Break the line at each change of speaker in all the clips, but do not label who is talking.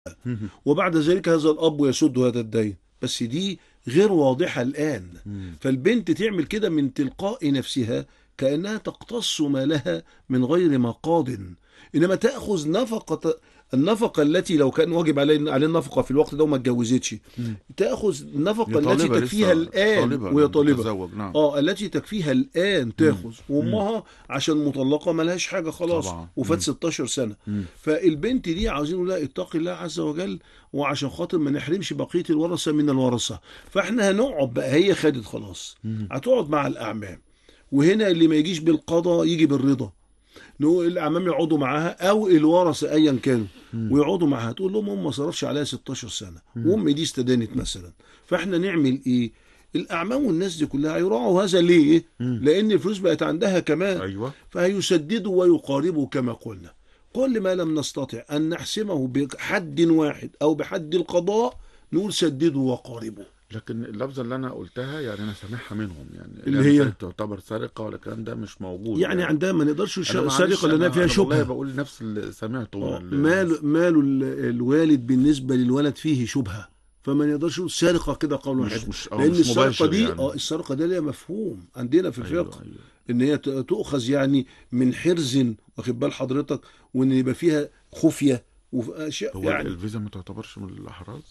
وبعد ذلك هذا الأب يسد هذا الدين بس دي غير واضحة الآن فالبنت تعمل كده من تلقاء نفسها كأنها تقتص مالها من غير مقاض إنما تأخذ نفقة النفقة التي لو كان واجب عليه عليه النفقة في الوقت ده وما اتجوزتش تأخذ النفقة
هي
التي
طالبة
تكفيها
لسه،
الآن
طالبة
وهي طالبة
تتزوج، نعم.
اه التي تكفيها الآن تاخذ وأمها عشان مطلقة ملهاش حاجة خلاص
طبعا.
وفات 16 سنة فالبنت دي عاوزين نقول لها اتقي الله عز وجل وعشان خاطر ما نحرمش بقية الورثة من الورثة فاحنا هنقعد بقى هي خدت خلاص هتقعد مع الأعمام وهنا اللي ما يجيش بالقضاء يجي بالرضا نقول الاعمام يقعدوا معاها او الورثه ايا كانوا ويقعدوا معاها تقول لهم هم ما صرفش عليها 16 سنه وامي دي استدانت مثلا فاحنا نعمل ايه الاعمام والناس دي كلها هيراعوا هذا ليه لان الفلوس بقت عندها كمان
ايوه
فهيسددوا ويقاربوا كما قلنا كل ما لم نستطع ان نحسمه بحد واحد او بحد القضاء نقول سددوا وقاربوا
لكن اللفظه اللي انا قلتها يعني انا سامعها منهم يعني
اللي
لا
هي؟
مثلا تعتبر سرقه ولا الكلام ده مش موجود
يعني عندها ما نقدرش
أنا معلش،
سرقه لانها
أنا-
فيها
أنا والله
شبهه
بقول نفس اللي سمعته
آه،
من ال-
مال مال ال- الوالد بالنسبه للولد فيه شبهه فما نقدرش نقول سرقه كده قول
مش-
واحد
مش- آه،
لان
مش
السرقه
مباشر
دي
يعني.
اه السرقه دي ليها مفهوم عندنا في
أيوة،
الفقه
أيوة.
ان هي ت- تؤخذ يعني من حرز واخد بال حضرتك وان يبقى فيها خفيه واشياء
هو
يعني
الفيزا ما تعتبرش من الاحراز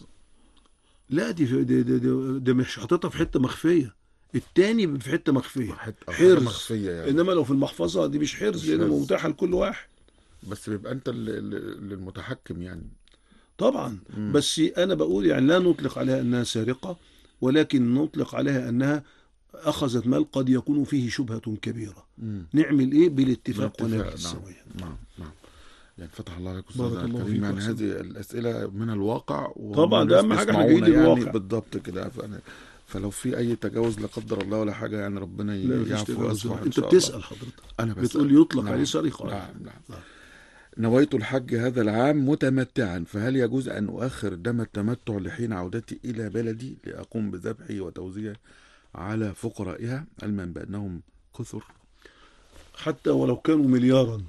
لا دي في دي, دي, دي, دي مش حاططها في حته مخفيه التاني في حته مخفيه
حتة- حاجة
حرز
مخفية يعني.
انما لو في المحفظه دي مش حرز
مش
لان
حرز.
متاحه لكل واحد
بس بيبقى انت اللي- اللي اللي المتحكم يعني
طبعا بس انا بقول يعني لا نطلق عليها انها سارقه ولكن نطلق عليها انها اخذت مال قد يكون فيه شبهه كبيره نعمل ايه بالاتفاق
بالاتفاق،
ونبذ
نعم
السويه
نعم نعم يعني فتح الله عليك
بارك
استاذ
الله
الكريم
فيك
يعني
وأحسن.
هذه الاسئله من الواقع وهم
طبعا، ده
ناس
أهم حاجة إحنا
بيسمعونا
جايين
يعني
للواقع.
بالضبط كده فأنا فلو في اي تجاوز لا قدر الله ولا حاجه يعني ربنا
لا مفيش
يعفو
تجاوز.
ويصفح ان
انت
شاء الله
بتسال حضرتك
انا بسأل.
بتقول يطلق
نعم.
عليه سرقه
نعم نعم نويت الحج هذا العام متمتعا فهل يجوز أن أؤخر دم التمتع لحين عودتي إلى بلدي لأقوم بذبحه وتوزيعه على فقرائها علما بأنهم كثر
حتى ولو كانوا مليارا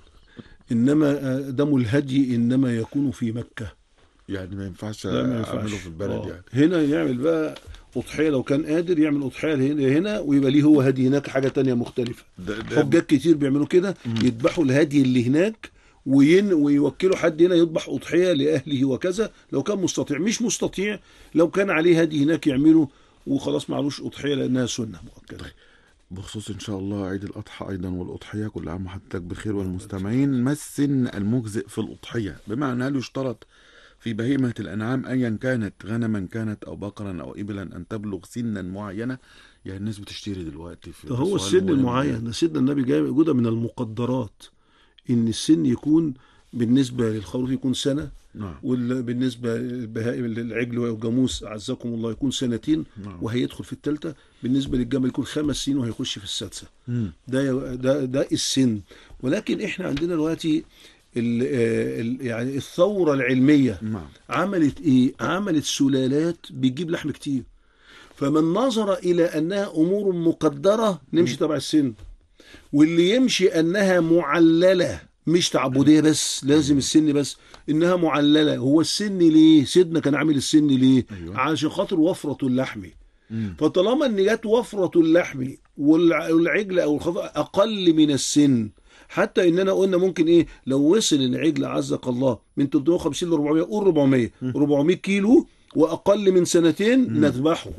انما آه، دم الهدي انما يكون في مكه
يعني ما ينفعش
لا ما ينفعش
أعمله في البلد
آه.
يعني
هنا يعمل بقى اضحيه لو كان قادر يعمل اضحيه هنا هنا ويبقى ليه هو هدي هناك حاجه تانية مختلفه
ده ده
حجاج كتير بيعملوا كده يذبحوا الهدي اللي هناك وين ويوكلوا حد هنا يذبح اضحيه لاهله وكذا لو كان مستطيع مش مستطيع لو كان عليه هدي هناك يعمله وخلاص معلوش اضحيه لانها سنه مؤكده
بخصوص إن شاء الله عيد الأضحى أيضا والأضحية كل عام وحضرتك بخير والمستمعين ما السن المجزئ في الأضحية بمعنى هل يشترط في بهيمة الأنعام أيا كانت غنما كانت أو بقرا أو إبلا أن تبلغ سنا معينة يعني الناس بتشتري دلوقتي في
ده هو
سؤال
السن
مهم
المعين ده سيدنا النبي جاي موجوده من المقدرات ان السن يكون بالنسبه للخروف يكون سنه
نعم
وبالنسبه للبهائم للعجل والجاموس اعزكم الله يكون سنتين
نعم.
وهيدخل في الثالثه بالنسبه للجمل يكون خمس سنين وهيخش في السادسه
مم.
ده ده ده السن ولكن احنا عندنا دلوقتي ال ال يعني الثوره العلميه
نعم
عملت ايه عملت سلالات بتجيب لحم كتير فمن نظر الى انها امور مقدره نمشي تبع السن واللي يمشي انها معلله مش تعبديه بس لازم السن بس انها معلله هو السن ليه سيدنا كان عامل السن ليه
أيوة.
عشان خاطر وفره اللحم
مم.
فطالما ان جت وفره اللحم والع- والعجل او الخروف اقل من السن حتى اننا قلنا ممكن ايه لو وصل العجل عزك الله من 350 ل 400 قول 400 400 كيلو واقل من سنتين نذبحه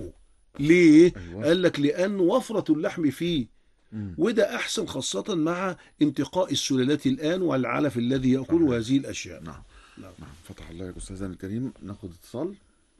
ليه
أيوة.
قال لك لان وفره اللحم فيه
مم.
وده احسن خاصه مع انتقاء السلالات الان والعلف الذي ياكل هذه الاشياء
نعم نعم فتح الله عليك أستاذنا الكريم ناخد اتصال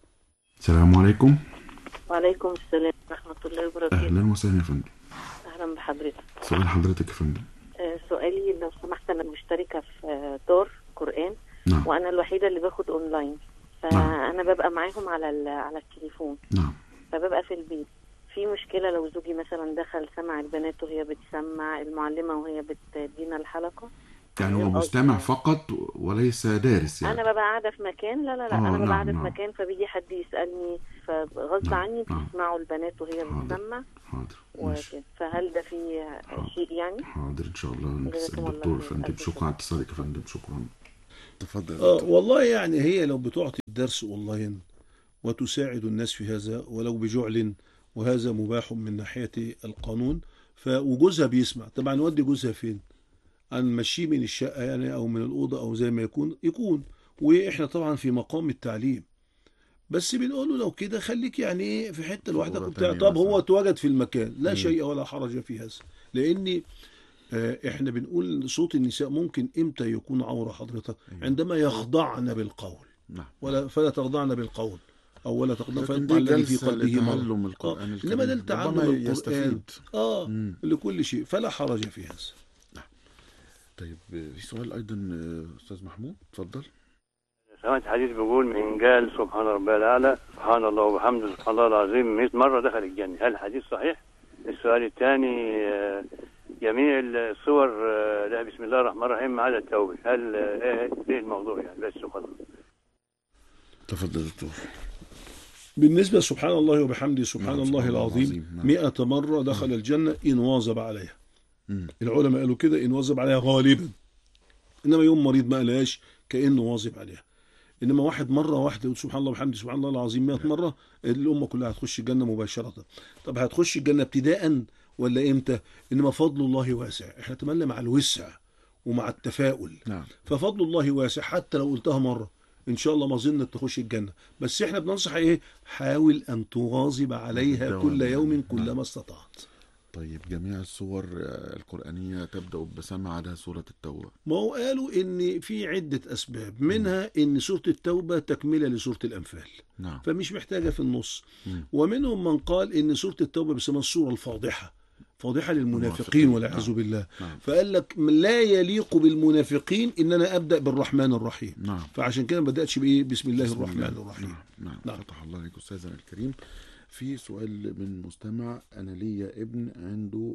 السلام عليكم
وعليكم السلام ورحمة الله وبركاته
أهلا وسهلا يا فندم
أهلا بحضرتك
سؤال حضرتك يا فندم
آه، سؤالي لو سمحت أنا مشتركة في آه، دار قرآن
نعم
وأنا الوحيدة اللي باخد أونلاين فأنا ببقى معاهم على ال- على التليفون
نعم
فببقى في البيت في مشكلة لو زوجي مثلا دخل سمع البنات وهي بتسمع المعلمة وهي بتدينا الحلقة
يعني هو
القصد
مستمع
يعني.
فقط وليس دارس يعني
أنا ببقى قاعدة في مكان لا لا لا
آه،
أنا
نعم،
ببقى قاعدة
نعم.
في مكان فبيجي حد يسألني فغصب
نعم،
عني
نعم.
بيسمعوا البنات وهي
حاضر.
بتسمع
حاضر ماشي
وكده فهل ده في شيء يعني؟
حاضر ان شاء الله نسال
جزاكم الله
الدكتور
خير.
فندم
ألف
شكرا
شكر.
على اتصالك يا فندم شكرا تفضل يا
اه
دكتور.
والله يعني هي لو بتعطي الدرس اونلاين وتساعد الناس في هذا ولو بجعل وهذا مباح من ناحيه القانون ف وجوزها بيسمع طبعا نودي جوزها فين؟ هنمشيه من الشقه يعني او من الاوضه او زي ما يكون يكون واحنا طبعا في مقام التعليم بس بنقول له لو كده خليك يعني ايه في حته لوحدك
أوضة
وبتاع
تانية
طب هو
مثلاً.
اتوجد في المكان لا
مم.
شيء ولا حرج في هذا لان آه، احنا بنقول صوت النساء ممكن امتى يكون عوره حضرتك
أيوة.
عندما يخضعن بالقول
نعم
ولا فلا تخضعن بالقول او ولا تخضعن
لكن
فيطمع
دي
الذي في
جلسة
قلبه مرض
لتعلم القرآن
آه،
الكريم
إنما ده لتعلم
ربما
القرآن.
يستفيد
اه
مم.
لكل شيء فلا حرج في هذا
طيب في سؤال أيضا آه، أستاذ محمود اتفضل
سمعت حديث بيقول من قال سبحان ربي الأعلى سبحان الله وبحمده سبحان الله العظيم 100 مرة دخل الجنة هل الحديث صحيح؟ السؤال الثاني آه، جميع الصور آه، لها بسم الله الرحمن الرحيم ما عدا التوبة هل آه، ايه ايه الموضوع يعني بس وخلاص
تفضل يا دكتور
بالنسبة سبحان الله وبحمده سبحان
نعم،
الله
سبحان الله
العظيم
العظيم، نعم.
مئة مرة دخل الجنة إن واظب عليها
مم.
العلماء قالوا كده إن واظب عليها غالبا إنما يوم مريض ما قالهاش كأنه واظب عليها إنما واحد مرة واحدة يقول سبحان الله وبحمده سبحان الله العظيم 100 مرة الأمة كلها هتخش الجنة مباشرة طب هتخش الجنة ابتداء ولا إمتى إنما فضل الله واسع إحنا نتمنى مع الوسع ومع التفاؤل
نعم
ففضل الله واسع حتى لو قلتها مرة إن شاء الله ما ظنك تخش الجنة بس إحنا بننصح إيه حاول أن تواظب عليها
بالدوام
كل
يعني.
يوم
نعم.
كلما استطعت
طيب جميع السور آه، القرآنية تبدأ بسمع عدا سورة التوبة
ما هو قالوا إن في عدة أسباب منها إن سورة التوبة تكملة لسورة الأنفال
نعم
فمش محتاجة في النص
مم.
ومنهم من قال إن سورة التوبة بيسموها السورة الفاضحة فاضحة للمنافقين
المنافقين.
والعياذ
نعم.
بالله
نعم
فقال لك لا يليق بالمنافقين إن أنا أبدأ بالرحمن الرحيم
نعم
فعشان كده ما بدأتش بإيه بسم الله
بسم
الرحمن
الله.
الرحيم
نعم نعم,
نعم.
فتح الله عليك أستاذنا الكريم في سؤال من مستمع أنا ليا ابن عنده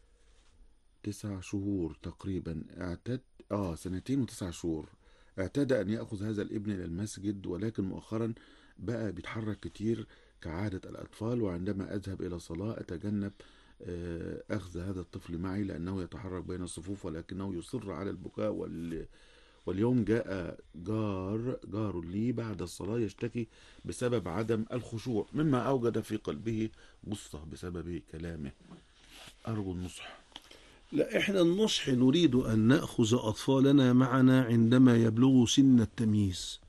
تسع شهور تقريبا اعتاد آه سنتين وتسع شهور اعتاد أن يأخذ هذا الابن إلى المسجد ولكن مؤخرا بقى بيتحرك كتير كعادة الأطفال وعندما أذهب إلى صلاة أتجنب آه، أخذ هذا الطفل معي لأنه يتحرك بين الصفوف ولكنه يصر على البكاء وال واليوم جاء جار جار لي بعد الصلاة يشتكي بسبب عدم الخشوع مما أوجد في قلبه غصة بسبب كلامه أرجو النصح
لا احنا النصح نريد ان ناخذ اطفالنا معنا عندما يبلغوا سن التمييز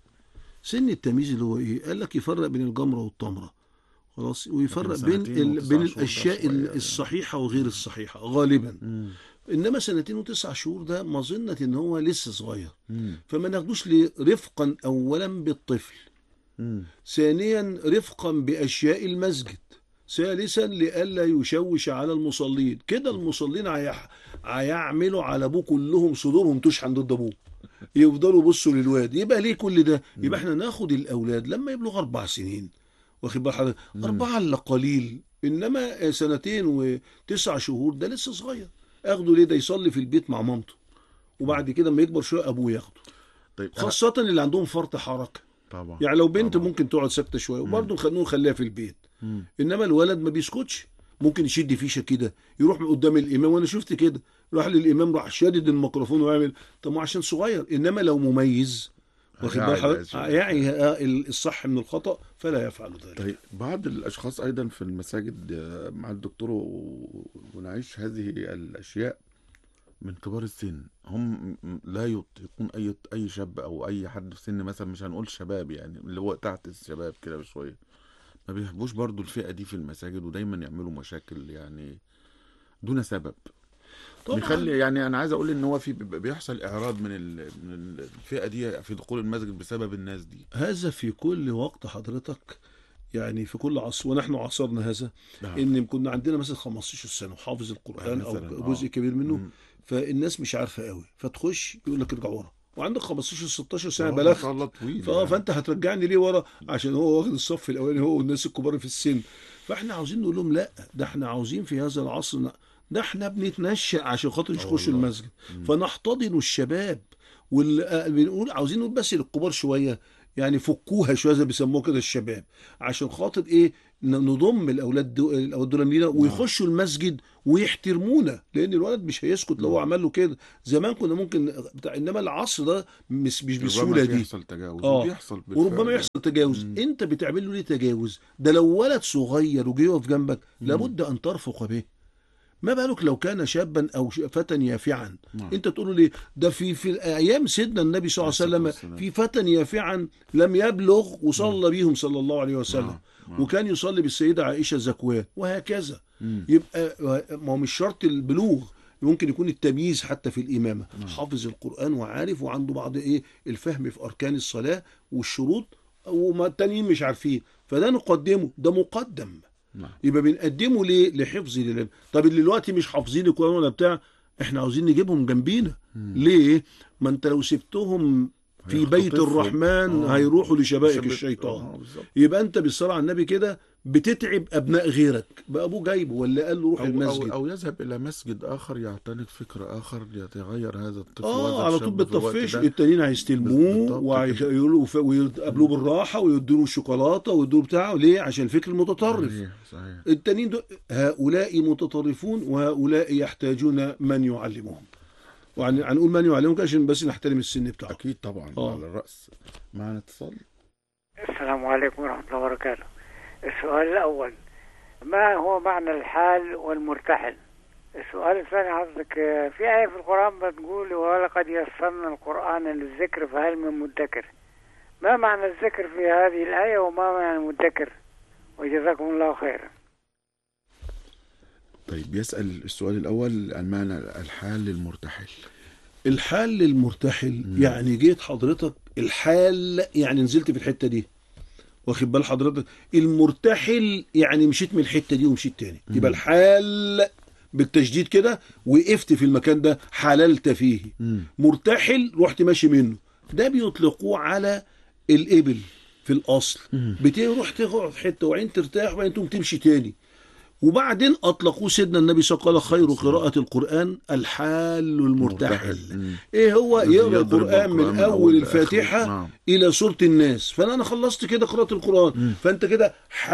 سن التمييز اللي هو ايه قال لك يفرق بين الجمره والتمره خلاص ويفرق
لكن
بين
سنتين
ال...
وتسع
بين
شهور ده
الاشياء
صغير
ال-
يعني.
الصحيحه وغير الصحيحه غالبا انما سنتين وتسع شهور ده مظنه ان هو لسه صغير
مم.
فما ناخدوش ليه رفقا اولا بالطفل
مم.
ثانيا رفقا باشياء المسجد ثالثا لئلا يشوش على المصلين كده المصلين هيح- هيعملوا على ابوه كلهم صدورهم تشحن ضد ابوه يفضلوا يبصوا للواد يبقى ليه كل ده يبقى احنا ناخد الاولاد لما يبلغ اربع سنين واخد بال حضرتك اربعه الا قليل انما سنتين وتسع شهور ده لسه صغير اخده ليه ده يصلي في البيت مع مامته وبعد كده لما يكبر شويه ابوه ياخده
طيب أنا-
خاصه اللي عندهم فرط حركه
طبعا
يعني لو بنت
طبعا.
ممكن تقعد ساكته شويه وبرضه خلوه نخليها في البيت
مم.
انما الولد ما بيسكتش ممكن يشد فيشه كده يروح من قدام الامام وانا شفت كده راح للامام راح شادد الميكروفون ويعمل طب ما عشان صغير انما لو مميز واخد بال
هيعي
حضرتك
بقى
يعي آه، الصح من الخطا فلا يفعل ذلك
طيب بعض الأشخاص أيضا في المساجد آه، مع الدكتور و- ونعيش هذه الأشياء من كبار السن هم م- لا يطيقون أي أي شاب أو أي حد في سن مثلا مش هنقول شباب يعني اللي هو تحت الشباب كده بشوية ما بيحبوش برضو الفئة دي في المساجد ودايما يعملوا مشاكل يعني دون سبب
طبعا
بيخلي يعني انا عايز اقول ان هو في بيبقى بيحصل اعراض من ال- من الفئه دي في دخول المسجد بسبب الناس دي
هذا في كل وقت حضرتك يعني في كل عصر ونحن عصرنا هذا
نعم.
ان كنا عندنا مثلا 15 سنه وحافظ القران
مثلاً،
او جزء
آه.
كبير منه
مم.
فالناس مش عارفه قوي فتخش يقول لك ارجع ورا وعندك 15 16 سنه
آه،
بلغت
ما شاء الله طويل
فاه
يعني.
فانت هترجعني ليه ورا عشان هو واخد الصف الاولاني هو والناس الكبار في السن فاحنا عاوزين نقول لهم لا ده احنا عاوزين في هذا العصر ن- ده احنا بنتنشأ عشان خاطر يخشوا
والله.
المسجد فنحتضن الشباب واللي بنقول عاوزين نقول بس للكبار شويه يعني فكوها شويه زي ما بيسموها كده الشباب عشان خاطر ايه ن- نضم الاولاد دول الاولاد دول لينا ويخشوا المسجد ويحترمونا لان الولد مش هيسكت لو هو عمل له كده زمان كنا ممكن بتاع انما العصر ده مش مش بالسهوله
ربما
دي
يحصل تجاوز
آه.
وبيحصل بالفعل.
وربما يحصل تجاوز
مم.
انت بتعمل له ليه تجاوز ده لو ولد صغير وجه يقف جنبك لابد ان ترفق به ما بالك لو كان شابا او ش- فتى يافعا
نعم.
انت تقول له ليه ده في في ايام سيدنا النبي صلى الله عليه
عليه
وسلم
الصلاة والسلام.
في فتى يافعا لم يبلغ وصلى بهم صلى الله عليه وسلم
نعم. نعم.
وكان يصلي بالسيده عائشه زكوان وهكذا
مم.
يبقى ما هو مش شرط البلوغ ممكن يكون التمييز حتى في الإمامة حافظ القرآن وعارف وعنده بعض إيه الفهم في أركان الصلاة والشروط وما التانيين مش عارفين فده نقدمه ده مقدم
نعم.
يبقى بنقدمه ليه لحفظ العلم طب اللي دلوقتي مش حافظين القرآن ولا بتاع احنا عاوزين نجيبهم جنبينا ليه ما انت لو سبتهم في بيت
هيختطفهم.
الرحمن
آه.
هيروحوا لشبائك
شباب-
الشيطان
آه، بالظبط.
يبقى انت بالصلاه على النبي كده بتتعب ابناء غيرك بقى ابوه جايبه ولا قال له روح
أو,
المسجد
أو, أو يذهب إلى مسجد آخر يعتنق فكر آخر يتغير هذا الطفل
اه
وهذا
على طول
الشاب في الوقت
بالطفش
ده.
التانيين هيستلموه
بالضبط
وهيقولوا ويقابلوه بالراحه ويدوا له الشوكولاته ويدوا له بتاعه ليه عشان الفكر المتطرف
صحيح صحيح
التانيين دول هؤلاء متطرفون وهؤلاء يحتاجون من يعلمهم وعن هنقول من يعلمهم كده عشان بس نحترم السن بتاعه
أكيد طبعا
آه.
على الرأس معنا اتصال
السلام عليكم ورحمة الله وبركاته السؤال الأول ما هو معنى الحال والمرتحل السؤال الثاني حضرتك آه، في آية في القرآن بتقول ولقد يسرنا القرآن للذكر فهل من مدكر ما معنى الذكر في هذه الآية وما معنى المدكر وجزاكم الله خيرا
طيب يسأل السؤال الأول عن معنى الحال للمرتحل
الحال للمرتحل
مم.
يعني جيت حضرتك الحال يعني نزلت في الحته دي واخد بال حضرتك المرتحل يعني مشيت من الحته دي ومشيت تاني يبقى الحال بالتشديد كده وقفت في المكان ده حللت فيه
مم.
مرتحل رحت ماشي منه ده بيطلقوه على الابل في الاصل بتروح تقعد في حته وبعدين ترتاح وبعدين تقوم تمشي تاني وبعدين اطلقوه سيدنا النبي صلى الله عليه وسلم قال خير قراءه القران الحال المرتحل
مم.
ايه هو
الذي
يقرا
يضرب
القران من
القرآن
اول
لآخره.
الفاتحه
نعم.
الى سوره الناس فانا انا خلصت كده قراءه القران فانت كده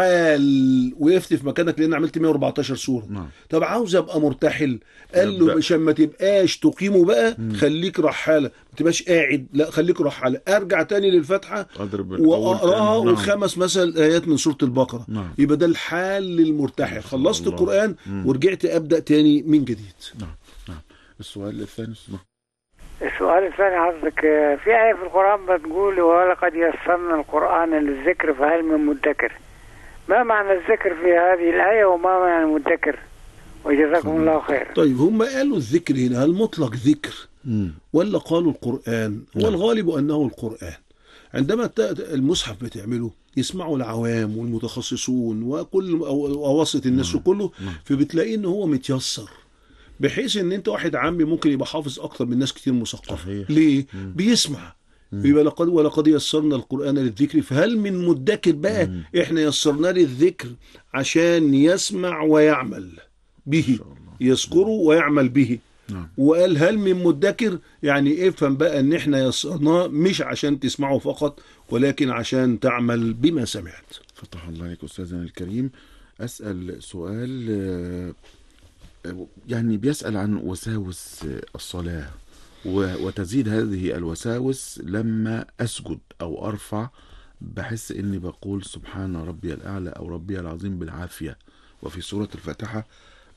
حال وقفت في مكانك لان عملت 114 سوره
نعم.
طب عاوز ابقى مرتحل قال له
يبدأ.
عشان ما تبقاش تقيمه بقى خليك رحاله ما تبقاش قاعد لا خليك رحاله ارجع تاني للفاتحه
أضرب الأول
واقراها
تاني. نعم.
والخمس مثلا ايات من سوره البقره
نعم.
يبقى ده الحال للمرتحل خلصت
الله.
القران
مم.
ورجعت ابدا تاني من جديد
نعم نعم السؤال الثاني اسمه
السؤال الثاني حضرتك آه، في آية في القرآن بتقول ولقد يسرنا القرآن للذكر فهل من مدكر ما معنى الذكر في هذه الآية وما معنى المدكر وجزاكم الله خيرا
طيب هم قالوا الذكر هنا هل مطلق ذكر
مم.
ولا قالوا القرآن هو الغالب أنه القرآن عندما ت- المصحف بتعمله يسمعه العوام والمتخصصون وكل أو- أواسط الناس وكله فبتلاقيه ان هو متيسر بحيث ان انت واحد عامي ممكن يبقى حافظ اكتر من ناس كتير مثقفه
صحيح.
ليه بيسمع يبقى لقد ولقد يسرنا القران للذكر فهل من مدكر بقى احنا يسرناه للذكر عشان يسمع ويعمل به يذكره ويعمل به
نعم.
وقال هل من مدكر يعني افهم بقى ان احنا يسرناه مش عشان تسمعه فقط ولكن عشان تعمل بما سمعت
فتح الله عليك أستاذنا الكريم أسأل سؤال آه، آه، يعني بيسأل عن وساوس آه، الصلاة و- وتزيد هذه الوساوس لما أسجد أو أرفع بحس إني بقول سبحان ربي الأعلى أو ربي العظيم بالعافية وفي سورة الفاتحة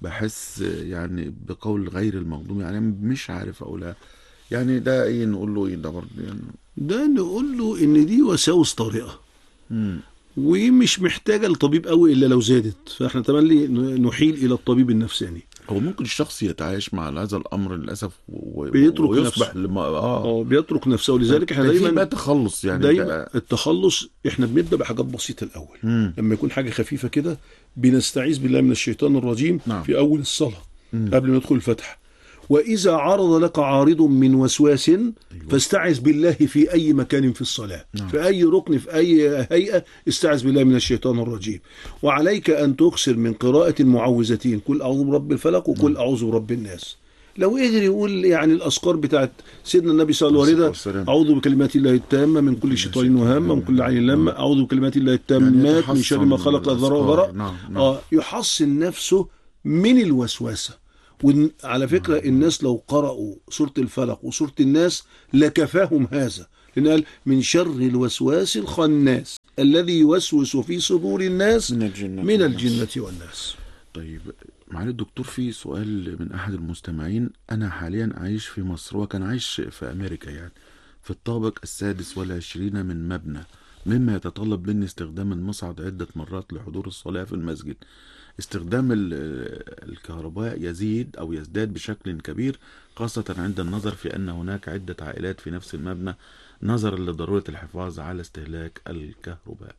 بحس آه، يعني بقول غير المغضوب يعني مش عارف أقولها يعني ده إيه نقول له إيه ده برضه يعني
ده نقول له ان دي وساوس طارئه
مم.
ومش محتاجه لطبيب قوي الا لو زادت فاحنا تملي نحيل الى الطبيب النفساني
هو ممكن الشخص يتعايش مع هذا الامر للاسف و...
بيترك
ويصبح
نفسه.
لما اه
اه بيترك نفسه ولذلك احنا
ده في بقى
دايما
تخلص يعني
دايما
ده-
التخلص احنا بنبدا بحاجات بسيطه الاول
مم.
لما يكون حاجه خفيفه كده بنستعيذ بالله من الشيطان الرجيم
نعم.
في اول الصلاه قبل ما ندخل الفتح واذا عرض لك عارض من وسواس فاستعذ بالله في اي مكان في الصلاه
نعم.
في اي ركن في اي هيئه استعذ بالله من الشيطان الرجيم وعليك ان تكثر من قراءه المعوذتين قل اعوذ برب الفلق وقل اعوذ برب الناس لو قدر يقول يعني الاذكار بتاعت سيدنا النبي صلى الله عليه
عليه
وسلم
الصلاة
اعوذ بكلمات الله التامه من كل شيطان وهامه ومن كل عين لامه اعوذ بكلمات الله التامات من شر ما
يتحصن
خلق ذراء
بالأذكار.
وبراء
نعم نعم
اه يحصن نفسه من الوسوسه وعلى فكره الناس لو قرأوا سوره الفلق وسوره الناس لكفاهم هذا لان قال من شر الوسواس الخناس الذي يوسوس في صدور الناس
من الجنة
من الجنه والناس
طيب معالي الدكتور في سؤال من أحد المستمعين أنا حاليا عايش في مصر وكان عايش في أمريكا يعني في الطابق السادس والعشرين من مبنى مما يتطلب مني استخدام المصعد عدة مرات لحضور الصلاة في المسجد استخدام ال- الكهرباء يزيد أو يزداد بشكل كبير خاصة عند النظر في أن هناك عدة عائلات في نفس المبنى نظرا لضرورة الحفاظ على استهلاك الكهرباء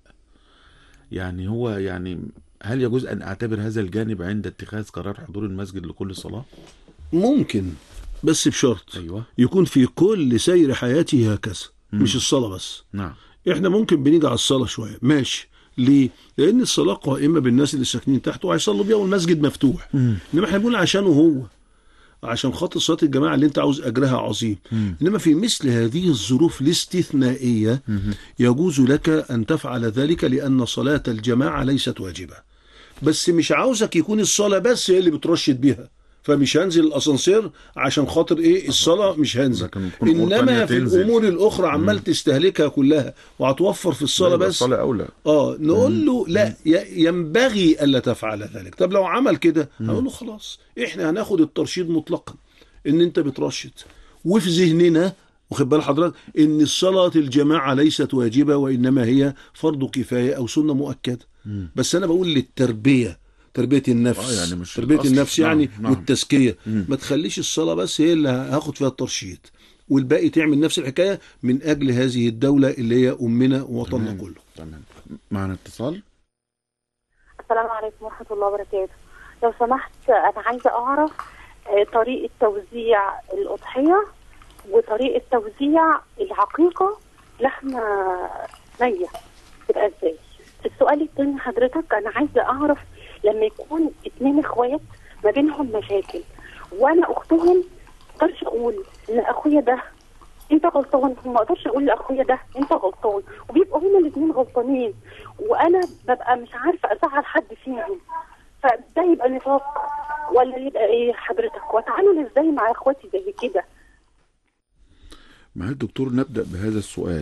يعني هو يعني هل يجوز أن أعتبر هذا الجانب عند اتخاذ قرار حضور المسجد لكل صلاة؟
ممكن بس بشرط
أيوة
يكون في كل سير حياته هكذا مش الصلاه بس
نعم
احنا ممكن بنيجي على الصلاه شويه ماشي ليه؟ لان الصلاه قائمه بالناس اللي ساكنين تحت وهيصلوا بيها والمسجد مفتوح انما احنا بنقول عشانه هو عشان خاطر صلاه الجماعه اللي انت عاوز اجرها عظيم انما في مثل هذه الظروف الاستثنائيه يجوز لك ان تفعل ذلك لان صلاه الجماعه ليست واجبه بس مش عاوزك يكون الصلاه بس هي اللي بترشد بيها فمش هنزل الاسانسير عشان خاطر ايه الصلاه مش هنزل
لكن تكون أمور
انما
تانية
في
تنزل.
الامور الاخرى عمال تستهلكها كلها وهتوفر في الصلاه
يبقى
بس
الصلاة أولى
اه نقول له لا ي- ينبغي الا تفعل ذلك طب لو عمل كده هقول له خلاص احنا هناخد الترشيد مطلقا ان انت بترشد وفي ذهننا واخد بال حضرتك ان الصلاه الجماعه ليست واجبه وانما هي فرض كفايه او سنه مؤكده بس انا بقول للتربيه تربيه النفس
آه، يعني مش
تربيه
الأصل.
النفس
نعم،
يعني
نعم.
والتزكيه
مم.
ما تخليش الصلاه بس هي اللي هاخد فيها الترشيد والباقي تعمل نفس الحكايه من اجل هذه الدوله اللي هي امنا ووطننا
تمام.
كله
تمام معنا اتصال
السلام عليكم ورحمة الله وبركاته لو سمحت أنا عايزة أعرف آه، طريقة توزيع الأضحية وطريقة توزيع العقيقة لحمة نية تبقى إزاي السؤال التاني حضرتك أنا عايزة أعرف لما يكون اتنين إخوات ما بينهم مشاكل وأنا أختهم ما أقدرش أقول لأخويا ده انت غلطان ما اقدرش اقول لاخويا ده انت غلطان وبيبقوا هما الاثنين غلطانين وانا ببقى مش عارفه ازعل حد فيهم فده يبقى نفاق ولا يبقى ايه حضرتك واتعامل ازاي مع اخواتي زي كده
معالي الدكتور نبدأ بهذا السؤال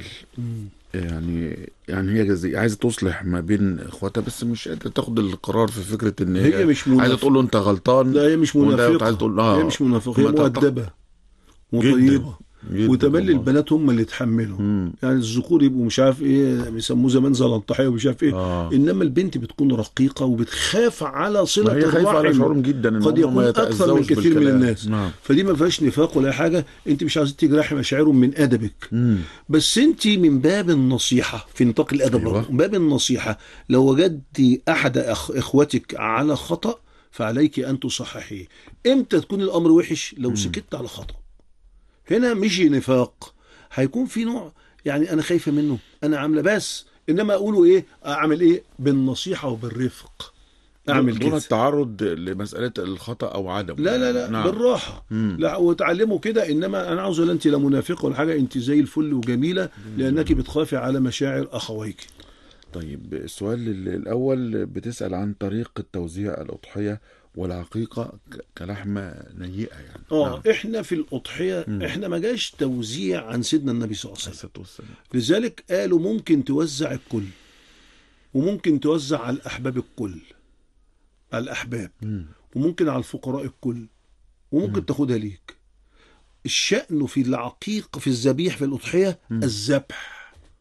يعني يعني هي جزي عايزه تصلح ما بين اخواتها بس مش قادره تاخد القرار في فكره ان هي,
هي مش
عايزه
منافقة.
تقول له انت غلطان
لا هي مش
ولا
منافقة
عايزه تقول اه
هي مش منافقة هي
ما تط-
مؤدبة
جداً.
وطيبة
جداً
وتملي
والله.
البنات هم اللي يتحملوا
مم.
يعني الذكور يبقوا مش عارف ايه بيسموه زمان زلنطحيه ومش عارف ايه
آه.
انما البنت بتكون رقيقه وبتخاف على صله
هي خايفه على
الرحم
شعورهم جدا ان
قد
هم ما
يكون اكثر من
يتأذوش
كثير من
بالكلام.
الناس
نعم
فدي ما فيهاش نفاق ولا حاجه انت مش عايزه تجرحي مشاعرهم من ادبك
مم.
بس انت من باب النصيحه في نطاق الادب
أيوة.
برضه من باب النصيحه لو وجدت احد أخ اخوتك على خطا فعليك ان تصححيه امتى تكون الامر وحش لو سكت على خطا هنا مش نفاق هيكون في نوع يعني انا خايفه منه انا عامله بس انما اقوله ايه اعمل ايه بالنصيحه وبالرفق اعمل
دون
كده
التعرض لمساله الخطا او عدم
لا لا لا
نعم.
بالراحه
مم.
لا وتعلموا كده انما انا عاوز لا انت لا منافقه ولا حاجه انت زي الفل وجميله لانك بتخافي على مشاعر اخويك
طيب السؤال ال- الأول بتسأل عن طريقة توزيع الأضحية والعقيقة ك- كلحمة نيئة يعني
اه
نعم.
احنا في الاضحيه احنا ما جاش توزيع عن سيدنا النبي صلى الله عليه وسلم
الصلاة والسلام
لذلك قالوا ممكن توزع الكل وممكن توزع على الاحباب الكل على الاحباب
مم.
وممكن على الفقراء الكل وممكن تاخدها ليك الشأن في العقيق في الذبيح في الأضحية الذبح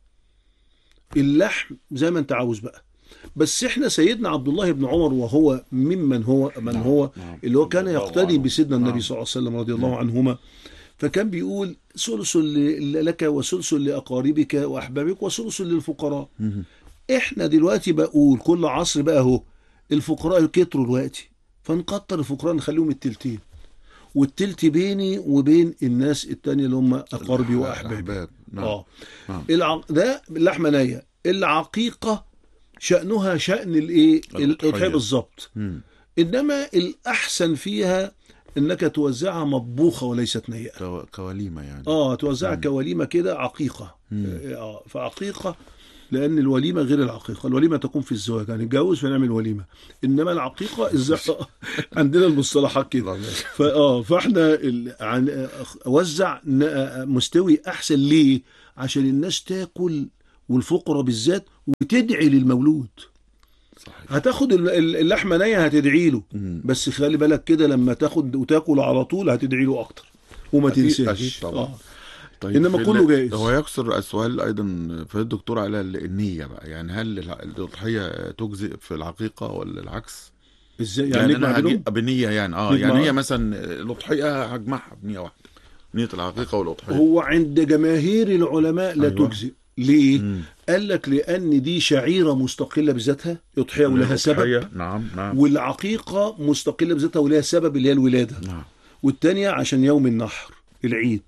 اللحم زي ما انت عاوز بقى بس احنا سيدنا عبد الله بن عمر وهو ممن هو من
نعم،
هو
نعم.
اللي هو كان
رضي الله
يقتدي
عنه.
بسيدنا النبي
نعم.
صلى الله عليه وسلم رضي الله عنهما فكان بيقول ثلث ل- لك وثلث لأقاربك وأحبابك وثلث للفقراء
مم.
احنا دلوقتي بقول كل عصر بقى اهو الفقراء كتروا دلوقتي فنكتر الفقراء نخليهم التلتين والتلت بيني وبين الناس التانية اللي هم اقاربي واحبابي
الأحباب نعم
اه
نعم.
الع... ده اللحمه نيه العقيقه شانها شان الايه
الأضحية.
الاضحيه بالظبط
مم.
انما الاحسن فيها انك توزعها مطبوخه وليست نيئه
كو- كوليمه يعني
اه توزعها كوليمه كده عقيقه اه فعقيقه لان الوليمه غير العقيقه الوليمه تكون في الزواج يعني نتجوز فنعمل وليمه انما العقيقه الز- عندنا المصطلحات كده فاه فاحنا ال- عن آه، وزع ن- آه، مستوي احسن ليه عشان الناس تاكل والفقراء بالذات وتدعي للمولود
صحيح
هتاخد ال- ال- اللحمه نيه هتدعي له
مم.
بس خلي بالك كده لما تاخد وتاكل على طول هتدعي له اكتر وما
أكيد-
تنساش
أكيد طبعا.
آه.
طيب
إنما
في
كله
ال-
جائز.
هو يكسر السؤال ايضا في الدكتور على ال- النيه بقى يعني هل الع- الاضحيه تجزئ في العقيقه ولا العكس؟
ازاي
يعني,
يعني
انا
نجمع بينهم
هجيب بنيه يعني اه
نجمع.
يعني هي مثلا الاضحيه هجمعها بنيه واحده نيه العقيقه والاضحيه
هو عند جماهير العلماء لا
أيوة.
تجزئ ليه؟
مم.
قال لك لان دي شعيره مستقله بذاتها يضحيه ولها سبب
الأضحية، نعم نعم
والعقيقه مستقله بذاتها ولها سبب اللي هي الولاده
نعم
والتانية عشان يوم النحر العيد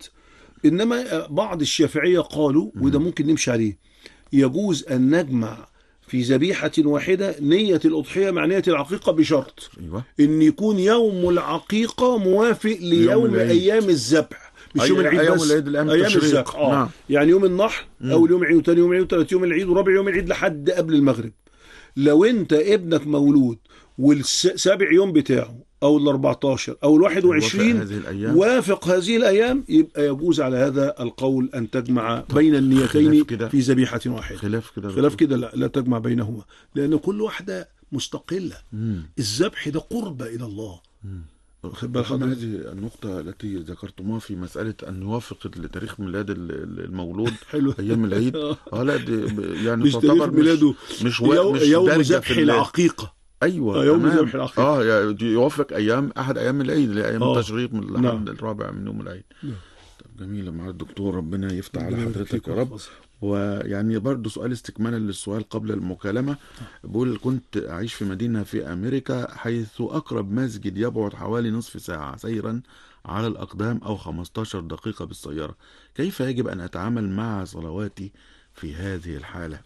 انما بعض الشافعيه قالوا وده ممكن نمشي عليه يجوز ان نجمع في ذبيحه واحده نيه الاضحيه مع نيه العقيقه بشرط
ايوه
ان يكون يوم العقيقه موافق ليوم
العيد.
ايام الذبح مش
أي-
يوم العيد
أيام
بس
العيد، الأيام
ايام
التشريق.
الذبح اه
نعم.
يعني يوم النحر اول يوم عيد وثاني يوم عيد وثالث يوم العيد ورابع يوم العيد لحد قبل المغرب لو انت ابنك مولود والسابع يوم بتاعه او ال 14 او ال 21
هذه الأيام.
وافق هذه الايام يبقى يجوز على هذا القول ان تجمع بين النيتين
خلاف كده.
في ذبيحه واحده
خلاف كده
خلاف كده لا لا تجمع بينهما لان كل واحده مستقله
مم.
الذبح ده قربة إلى الله واخد بال
طبعا
حضرتك؟
هذه النقطة التي ذكرتموها في مسألة أن يوافق تاريخ ميلاد ال- ال- المولود
حلو.
أيام العيد اه لا دي ب- يعني
مش تاريخ
تعتبر
ميلاده
مش مش, و...
يوم,
مش
يوم
دارجة
ذبح
في ال-
العقيقة
ايوه
آه، يوم
تمام.
ذبح العقيقة.
اه يعني يوافق ايام احد ايام العيد اللي هي ايام
آه.
التشريق من
نعم.
الأحد الرابع من يوم العيد
نعم.
طب جميل مع الدكتور ربنا يفتح على
ربنا يبارك
حضرتك
فيك
يا رب
ويحفظك.
ويعني برضه سؤال استكمالا للسؤال قبل المكالمة بقول كنت أعيش في مدينة في أمريكا حيث أقرب مسجد يبعد حوالي نصف ساعة سيرا على الأقدام أو 15 دقيقة بالسيارة كيف يجب أن أتعامل مع صلواتي في هذه الحالة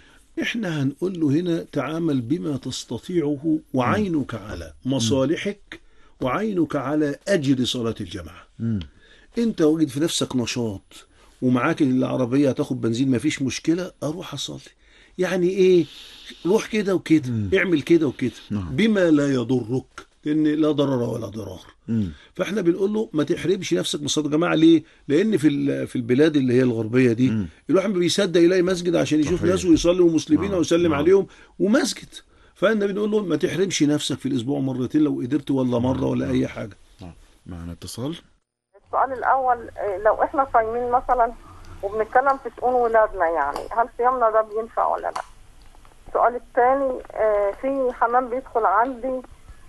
احنا هنقول له هنا تعامل بما تستطيعه وعينك على مصالحك وعينك على أجر صلاة الجماعة
مم.
انت واجد في نفسك نشاط ومعاك العربية هتاخد بنزين مفيش مشكلة اروح اصلي يعني ايه روح كده وكده اعمل كده وكده
نعم.
بما لا يضرك لان لا ضرر ولا ضرار
مم.
فاحنا بنقول له ما تحرمش نفسك من الصلاه يا جماعه ليه؟ لان في ال- في البلاد اللي هي الغربيه دي
مم.
الواحد ما بيصدق يلاقي مسجد عشان يشوف
صحيح.
ناس ويصلي ومسلمين
نعم.
ويسلم
نعم.
عليهم ومسجد فاحنا بنقول له ما تحرمش نفسك في الاسبوع مرتين لو قدرت ولا مره ولا
نعم.
اي حاجه
معنا اتصال
السؤال الأول إيه، لو إحنا صايمين مثلا وبنتكلم في شؤون ولادنا يعني هل صيامنا ده بينفع ولا لا؟ السؤال الثاني آه، في حمام بيدخل عندي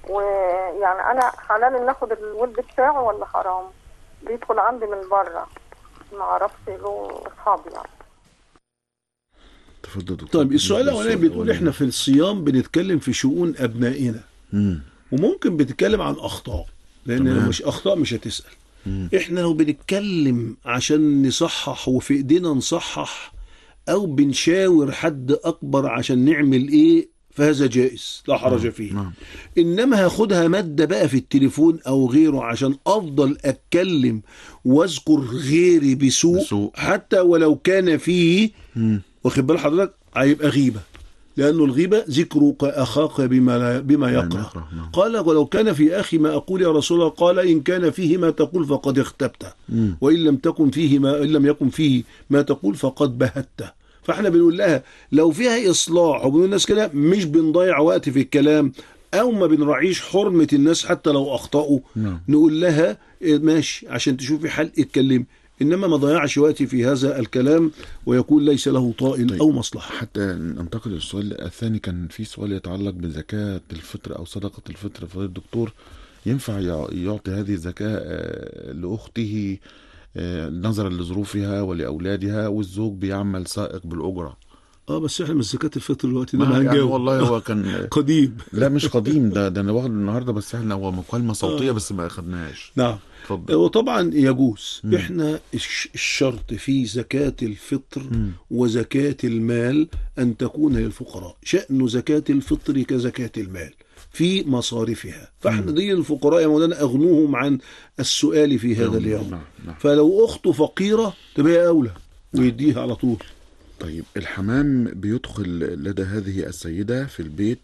ويعني أنا حلال إن آخد الولد بتاعه ولا حرام؟ بيدخل عندي من بره ما أعرفش له أصحابي يعني
تفضل دكتور
طيب السؤال الاولاني بتقول احنا في الصيام بنتكلم في شؤون ابنائنا
مم.
وممكن بتتكلم عن اخطاء لان
تمام.
لو مش اخطاء مش هتسال
مم.
احنا لو بنتكلم عشان نصحح وفي ايدينا نصحح او بنشاور حد اكبر عشان نعمل ايه فهذا جائز لا حرج فيه
نعم
انما هاخدها ماده بقى في التليفون او غيره عشان افضل اتكلم واذكر غيري بسوء,
بسوء.
حتى ولو كان فيه
مم.
واخد بال حضرتك هيبقى غيبه لانه الغيبه ذكرك اخاك بما لا بما
بما
يكره
يكره، نعم.
قال ولو كان في اخي ما اقول يا رسول الله قال ان كان فيه ما تقول فقد اختبته
مم.
وان لم تكن فيه ما ان لم يكن فيه ما تقول فقد بهته فاحنا بنقول لها لو فيها اصلاح وبنقول الناس كده مش بنضيع وقت في الكلام او ما بنراعيش حرمه الناس حتى لو اخطاوا
نعم.
نقول لها إيه، ماشي عشان تشوفي حل اتكلمي انما ما ضيعش وقتي في هذا الكلام ويكون ليس له طائل
طيب.
او مصلحه
حتى ننتقل للسؤال الثاني كان في سؤال يتعلق بزكاة الفطر أو صدقة الفطر فضيلة الدكتور ينفع يع- يعطي هذه الزكاة آه، لأخته آه، نظرا لظروفها ولأولادها والزوج بيعمل سائق بالأجرة
اه بس احنا من زكاه الفطر دلوقتي ده
ما
ما
يعني
هنجاوب
والله هو كان
قديم
لا مش قديم ده ده انا واخد النهارده بس احنا هو مكالمه صوتيه بس ما اخدناش
نعم
اتفضل
وطبعا يجوز
مم.
احنا الش- الشرط في زكاة الفطر
مم.
وزكاة المال أن تكون للفقراء شأن زكاة الفطر كزكاة المال في مصارفها فاحنا دي الفقراء يا مولانا اغنوهم عن السؤال في هذا اليوم
نعم نعم
فلو اخته فقيره تبقى هي اولى ويديها على طول
طيب الحمام بيدخل لدى هذه السيدة في البيت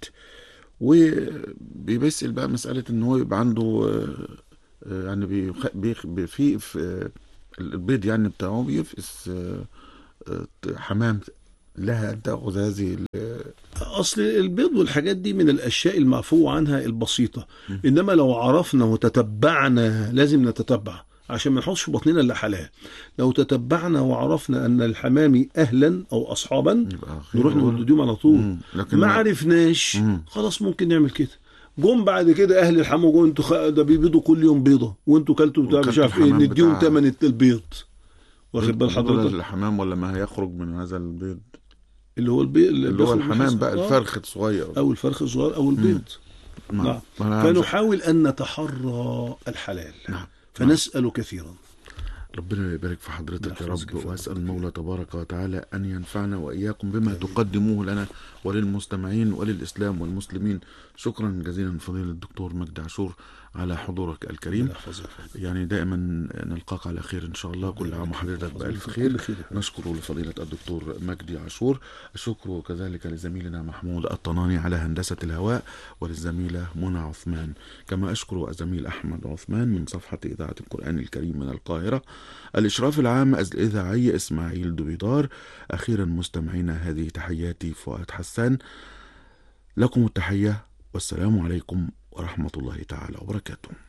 وبيمثل بقى مسألة ان هو يبقى عنده آه، آه، يعني بيخ... بيخ... في في البيض يعني بتاعه بيفقس آه، آه، حمام لها ان تاخذ هذه ال-
اصل البيض والحاجات دي من الاشياء المعفو عنها البسيطه انما لو عرفنا وتتبعنا لازم نتتبع عشان ما نحطش في بطننا الا حلال لو تتبعنا وعرفنا ان الحمام اهلا او اصحابا
يبقى خير
نروح
ولا-
نوديهم على طول
مم. لكن
ما
ما-
عرفناش
مم.
خلاص ممكن نعمل كده جم بعد كده اهل الحمام جم انتوا خ... ده بيبيضوا كل يوم بيضه وانتوا كلتوا بتاع مش
وكلتوا
عارف ايه
الحمام
نديهم
بتاع-
ثمن البيض واخد بال
ولا
حضرتك
الحمام ولا ما هيخرج من هذا البيض
اللي هو البيض
اللي هو الحمام بقى الفرخ الصغير
او الفرخ الصغير او البيض نعم
ما أنا عايز-
فنحاول ان نتحرى الحلال
نعم.
فنسال كثيرا
ربنا يبارك في حضرتك يا
يحفظك
رب
يا فندم.
واسال المولى تبارك وتعالى ان ينفعنا واياكم بما تقدموه لنا وللمستمعين وللاسلام والمسلمين شكرا جزيلا فضيله الدكتور مجدي عاشور على حضورك الكريم
يحفظك يا فندم.
يعني دائما نلقاك على خير ان شاء الله كل عام وحضرتك بالف
كل
خير
خير يا فندم.
نشكر لفضيله الدكتور مجدي عاشور الشكر كذلك لزميلنا محمود الطناني على هندسه الهواء وللزميله منى عثمان كما اشكر الزميل احمد عثمان من صفحه اذاعه القران الكريم من القاهره الاشراف العام الاذاعي اسماعيل دويدار اخيرا مستمعينا هذه تحياتي فؤاد حسان لكم التحيه والسلام عليكم ورحمه الله تعالى وبركاته